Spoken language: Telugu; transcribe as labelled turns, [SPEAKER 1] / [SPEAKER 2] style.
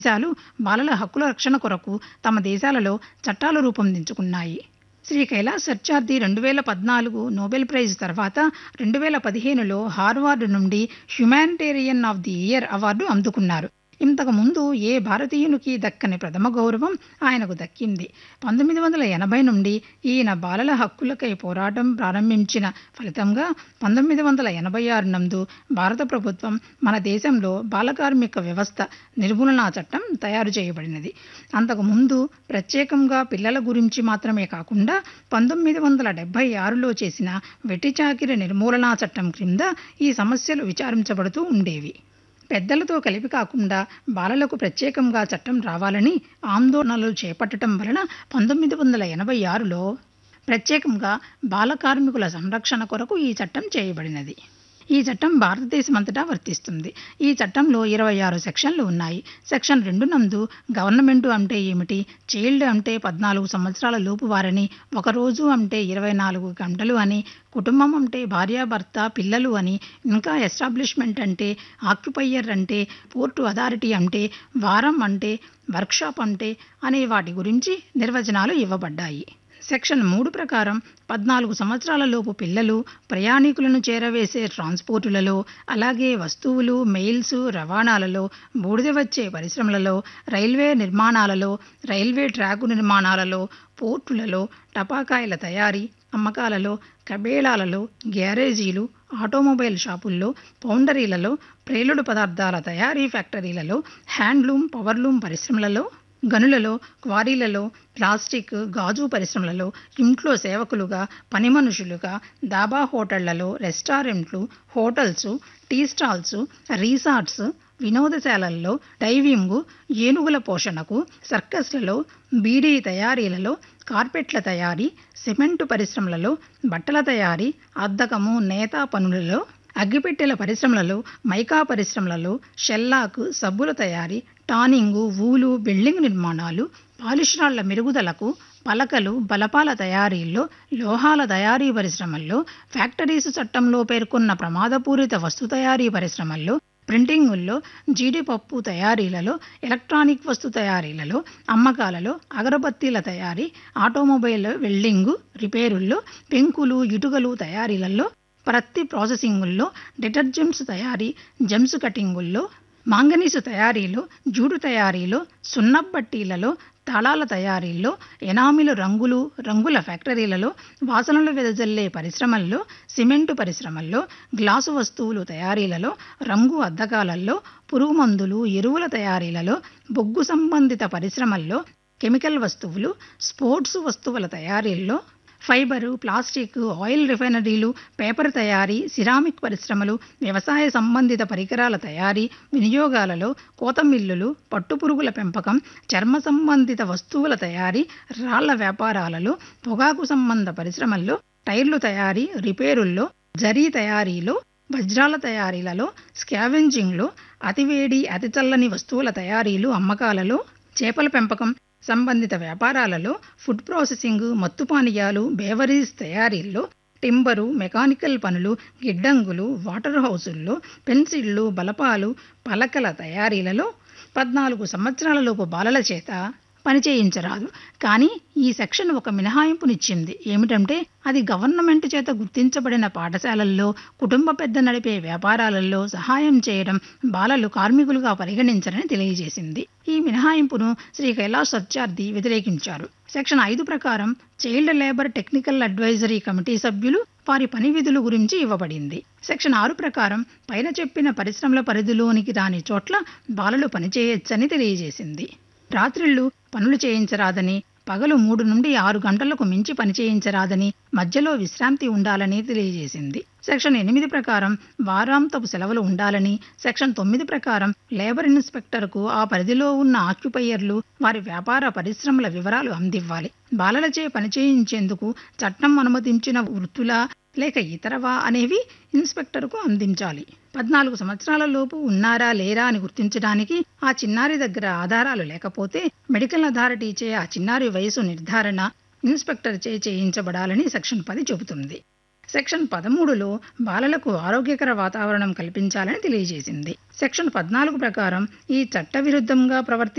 [SPEAKER 1] దేశాలు బాలల హక్కుల రక్షణ కొరకు తమ దేశాలలో చట్టాలు రూపొందించుకున్నాయి శ్రీ కైలాస్ సత్యార్థి రెండు వేల పద్నాలుగు నోబెల్ ప్రైజ్ తర్వాత రెండు వేల పదిహేనులో హార్వార్డ్ నుండి humanitarian of the year award అందుకున్నారు ఇంతకు ముందు ఏ భారతీయునికి దక్కని ప్రథమ గౌరవం ఆయనకు దక్కింది పంతొమ్మిది వందల ఎనభై నుండి ఈయన బాలల హక్కులకై పోరాటం ప్రారంభించిన ఫలితంగా పంతొమ్మిది వందల ఎనభై ఆరు నందు భారత ప్రభుత్వం మన దేశంలో బాలకార్మిక వ్యవస్థ నిర్మూలనా చట్టం తయారు చేయబడినది అంతకు ముందు ప్రత్యేకంగా పిల్లల గురించి మాత్రమే కాకుండా పంతొమ్మిది వందల డెబ్బై ఆరులో చేసిన వెట్టి చాకిరి నిర్మూలనా చట్టం క్రింద ఈ సమస్యలు విచారించబడుతూ ఉండేవి పెద్దలతో కలిపి కాకుండా బాలలకు ప్రత్యేకంగా చట్టం రావాలని ఆందోళనలు చేపట్టడం వలన పంతొమ్మిది వందల ఎనభై ఆరులో ప్రత్యేకంగా బాల కార్మికుల సంరక్షణ కొరకు ఈ చట్టం చేయబడినది ఈ చట్టం భారతదేశమంతటా వర్తిస్తుంది ఈ చట్టంలో ఇరవై ఆరు సెక్షన్లు ఉన్నాయి సెక్షన్ రెండు నందు గవర్నమెంట్ అంటే ఏమిటి చైల్డ్ అంటే పద్నాలుగు సంవత్సరాల లోపు వారని ఒకరోజు అంటే ఇరవై నాలుగు గంటలు అని కుటుంబం అంటే భార్యాభర్త పిల్లలు అని ఇంకా ఎస్టాబ్లిష్మెంట్ అంటే ఆక్యుపయ్యర్ అంటే పోర్టు అథారిటీ అంటే వారం అంటే వర్క్షాప్ అంటే అనే వాటి గురించి నిర్వచనాలు ఇవ్వబడ్డాయి సెక్షన్ మూడు ప్రకారం పద్నాలుగు సంవత్సరాల లోపు పిల్లలు ప్రయాణికులను చేరవేసే ట్రాన్స్పోర్టులలో అలాగే వస్తువులు మెయిల్స్ రవాణాలలో బూడిద వచ్చే పరిశ్రమలలో రైల్వే నిర్మాణాలలో రైల్వే ట్రాకు నిర్మాణాలలో పోర్టులలో టపాకాయల తయారీ అమ్మకాలలో కబేళాలలో గ్యారేజీలు ఆటోమొబైల్ షాపుల్లో పౌండరీలలో ప్రేలుడు పదార్థాల తయారీ ఫ్యాక్టరీలలో హ్యాండ్లూమ్ పవర్లూమ్ పరిశ్రమలలో గనులలో క్వారీలలో ప్లాస్టిక్ గాజు పరిశ్రమలలో ఇంట్లో సేవకులుగా పని మనుషులుగా దాబా హోటళ్లలో రెస్టారెంట్లు హోటల్స్ టీ స్టాల్స్ రీసార్ట్స్ వినోదశాలల్లో డైవింగ్ ఏనుగుల పోషణకు సర్కస్లలో బీడీ తయారీలలో కార్పెట్ల తయారీ సిమెంటు పరిశ్రమలలో బట్టల తయారీ అద్దకము నేత పనులలో అగ్గిపెట్టెల పరిశ్రమలలో మైకా పరిశ్రమలలో షెల్లాకు సబ్బుల తయారీ టానింగు ఊలు బిల్డింగ్ నిర్మాణాలు పాలిష్రాళ్ల మెరుగుదలకు పలకలు బలపాల తయారీల్లో లోహాల తయారీ పరిశ్రమల్లో ఫ్యాక్టరీస్ చట్టంలో పేర్కొన్న ప్రమాదపూరిత వస్తు తయారీ పరిశ్రమల్లో ప్రింటింగుల్లో జీడిపప్పు తయారీలలో ఎలక్ట్రానిక్ వస్తు తయారీలలో అమ్మకాలలో అగరబత్తీల తయారీ ఆటోమొబైల్ వెల్డింగు రిపేరుల్లో పెంకులు ఇటుకలు తయారీలలో ప్రత్తి ప్రాసెసింగుల్లో డిటర్జెంట్స్ తయారీ జెమ్స్ కటింగుల్లో మాంగనీసు తయారీలో జూడు తయారీలో సున్నబట్టీలలో తాళాల తయారీల్లో ఎనామిలు రంగులు రంగుల ఫ్యాక్టరీలలో వాసనలు వెదజల్లే పరిశ్రమల్లో సిమెంటు పరిశ్రమల్లో గ్లాసు వస్తువులు తయారీలలో రంగు అద్దకాలలో పురుగు మందులు ఎరువుల తయారీలలో బొగ్గు సంబంధిత పరిశ్రమల్లో కెమికల్ వస్తువులు స్పోర్ట్స్ వస్తువుల తయారీల్లో ఫైబరు ప్లాస్టిక్ ఆయిల్ రిఫైనరీలు పేపర్ తయారీ సిరామిక్ పరిశ్రమలు వ్యవసాయ సంబంధిత పరికరాల తయారీ వినియోగాలలో కోత మిల్లులు పట్టుపురుగుల పెంపకం చర్మ సంబంధిత వస్తువుల తయారీ రాళ్ల వ్యాపారాలలో పొగాకు సంబంధ పరిశ్రమల్లో టైర్లు తయారీ రిపేరుల్లో జరీ తయారీలో వజ్రాల తయారీలలో స్కావెంజింగ్లో అతివేడి అతి చల్లని వస్తువుల తయారీలు అమ్మకాలలో చేపల పెంపకం సంబంధిత వ్యాపారాలలో ఫుడ్ ప్రాసెసింగ్ మత్తు పానీయాలు బేవరీస్ తయారీల్లో టింబరు మెకానికల్ పనులు గిడ్డంగులు వాటర్ హౌసుల్లో పెన్సిళ్ళు బలపాలు పలకల తయారీలలో పద్నాలుగు సంవత్సరాలలోపు బాలల చేత పనిచేయించరాదు కానీ ఈ సెక్షన్ ఒక మినహాయింపునిచ్చింది ఏమిటంటే అది గవర్నమెంట్ చేత గుర్తించబడిన పాఠశాలల్లో కుటుంబ పెద్ద నడిపే వ్యాపారాలలో సహాయం చేయడం బాలలు కార్మికులుగా పరిగణించరని తెలియజేసింది ఈ మినహాయింపును శ్రీ కైలాస్ సత్యార్థి వ్యతిరేకించారు సెక్షన్ ఐదు ప్రకారం child labour technical advisory committee సభ్యులు వారి పని విధుల గురించి ఇవ్వబడింది సెక్షన్ ఆరు ప్రకారం పైన చెప్పిన పరిశ్రమల పరిధిలోనికి రాని చోట్ల బాలలు పనిచేయొచ్చని తెలియజేసింది రాత్రిళ్ళు పనులు చేయించరాదని పగలు మూడు నుండి ఆరు గంటలకు మించి పని చేయించరాదని మధ్యలో విశ్రాంతి ఉండాలని తెలియజేసింది సెక్షన్ ఎనిమిది ప్రకారం వారాంతపు సెలవులు ఉండాలని సెక్షన్ తొమ్మిది ప్రకారం లేబర్ ఇన్స్పెక్టర్కు ఆ పరిధిలో ఉన్న ఆక్యుపయ్యర్లు వారి వ్యాపార పరిశ్రమల వివరాలు అందివ్వాలి బాలలచే పనిచేయించేందుకు చట్టం అనుమతించిన వృత్తుల లేక ఇతరవా అనేవి ఇన్స్పెక్టర్కు అందించాలి పద్నాలుగు సంవత్సరాల లోపు ఉన్నారా లేరా అని గుర్తించడానికి ఆ చిన్నారి దగ్గర ఆధారాలు లేకపోతే మెడికల్ అథారిటీచే ఆ చిన్నారి వయసు నిర్ధారణ ఇన్స్పెక్టర్ చే చేయించబడాలని సెక్షన్ పది చెబుతుంది సెక్షన్ పదమూడులో బాలలకు ఆరోగ్యకర వాతావరణం కల్పించాలని తెలియజేసింది సెక్షన్ పద్నాలుగు ప్రకారం ఈ చట్టవిరుద్ధంగా ప్రవర్తి